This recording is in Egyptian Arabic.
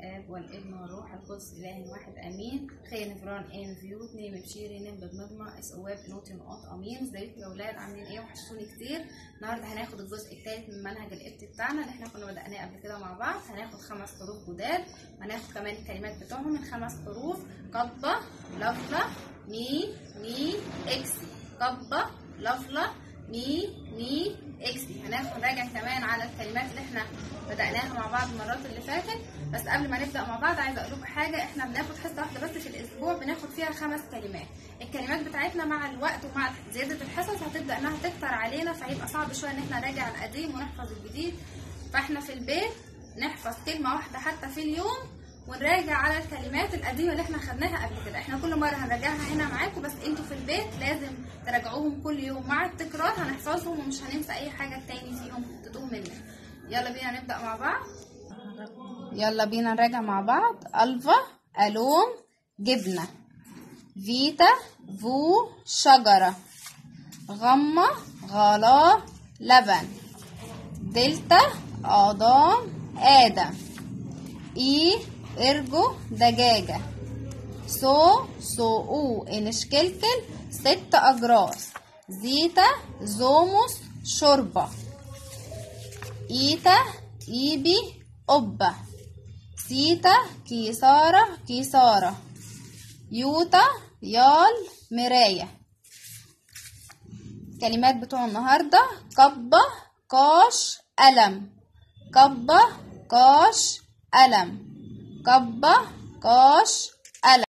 الآب والابن والروح القدس إله واحد آمين خير نفران آم فيوت نيم بشيري نيم بدمجمع اس اواب نوتي نقاط امين ازيكم يا ولاد عاملين ايه وحشتوني كتير النهارده هناخد الجزء الثالث من منهج القبط بتاعنا اللي احنا كنا بدأناه قبل كده مع بعض هناخد خمس حروف جداد وهناخد كمان الكلمات بتوعهم الخمس حروف قبة لفلة مي مي اكسي قبة لفلة مي مي اكسي هناخد راجع كمان على الكلمات اللي احنا بدأناها مع بعض المرات اللي فاتت بس قبل ما نبدأ مع بعض عايزة اقول لكم حاجة احنا بناخد حصة واحدة بس في الاسبوع بناخد فيها خمس كلمات الكلمات بتاعتنا مع الوقت ومع زيادة الحصص هتبدأ انها تكتر علينا فهيبقى صعب شوية ان احنا نراجع القديم ونحفظ الجديد فاحنا في البيت نحفظ كلمة واحدة حتى في اليوم ونراجع على الكلمات القديمه اللي احنا خدناها قبل كده احنا كل مره هنراجعها هنا معاكم بس انتوا في البيت لازم تراجعوهم كل يوم مع التكرار هنحفظهم ومش هننسى اي حاجه تاني فيهم تتوه مننا يلا بينا نبدا مع بعض يلا بينا نراجع مع بعض الفا الوم جبنه فيتا فو شجره غمه غلا لبن دلتا آدم آدم إي إرجو دجاجة سو سوقو إنشكلكل ست أجراس زيتا زوموس شوربة إيتا إيبي قبة سيتا كيسارة كيسارة يوتا يال مراية كلمات بتوع النهاردة قبة قاش قلم قبة قاش قلم قبة قاش